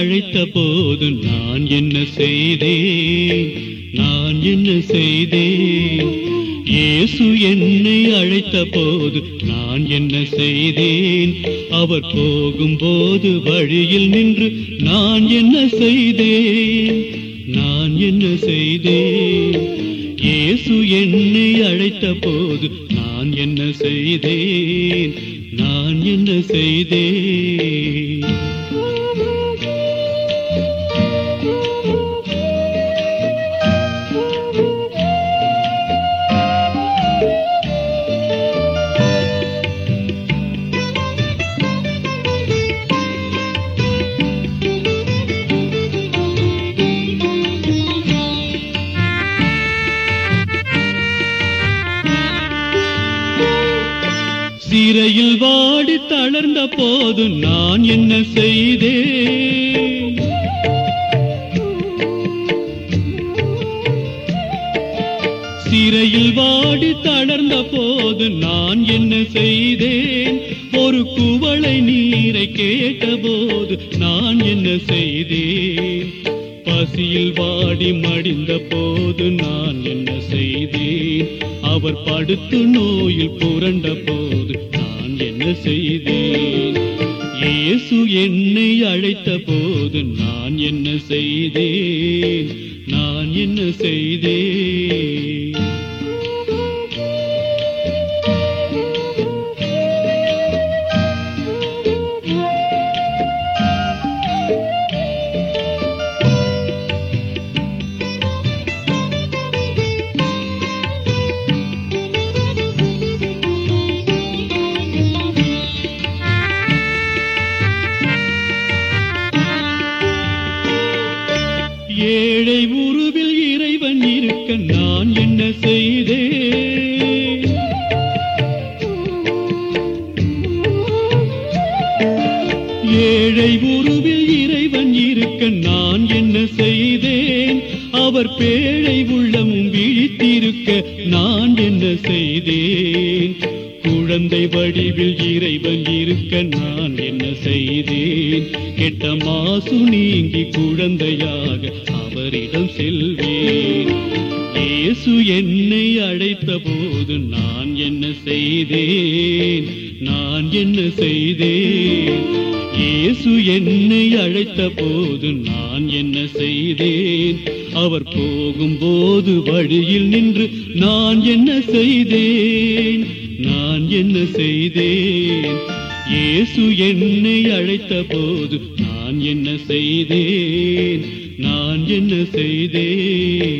அழைத்த போது நான் என்ன செய்தேன் நான் என்ன செய்தேன் இயேசு என்னை அழைத்த போது நான் என்ன செய்தேன் அவர் போகும்போது வழியில் நின்று நான் என்ன செய்தேன் நான் என்ன செய்தேன் இயேசு என்னை அழைத்த போது நான் என்ன செய்தேன் நான் என்ன செய்தேன் சிறையில் வாடி தளர்ந்த போது நான் என்ன செய்தேன் சிறையில் வாடி தளர்ந்த போது நான் என்ன செய்தேன் ஒரு குவளை நீரை கேட்டபோது நான் என்ன செய்தேன் பசியில் வாடி மடிந்த போது நான் என்ன செய்தேன் அவர் படுத்து நோயில் புரண்ட போது நான் என்ன செய்தேன் இயேசு என்னை அழைத்த போது நான் என்ன செய்தேன் நான் என்ன செய்தேன் ஏழை உருவில் இறைவன் இருக்க நான் என்ன செய்தேன் ஏழை உருவில் இறைவன் இருக்க நான் என்ன செய்தேன் அவர் பேழை உள்ளமும் விழித்திருக்க நான் என்ன செய்தேன் குழந்தை வடிவில் இறைவன் இருக்க நான் என்ன செய்தேன் கெட்ட மாசு நீங்கி குழந்தையாக அவரிடம் செல்வேன் இயேசு என்னை அழைத்த போது நான் என்ன செய்தேன் நான் என்ன செய்தேன் இயேசு என்னை அழைத்த போது நான் என்ன செய்தேன் அவர் போகும்போது வழியில் நின்று நான் என்ன செய்தேன் நான் என்ன செய்தேன் இயேசு என்னை அழைத்த போது நான் என்ன செய்தேன் நான் என்ன செய்தேன்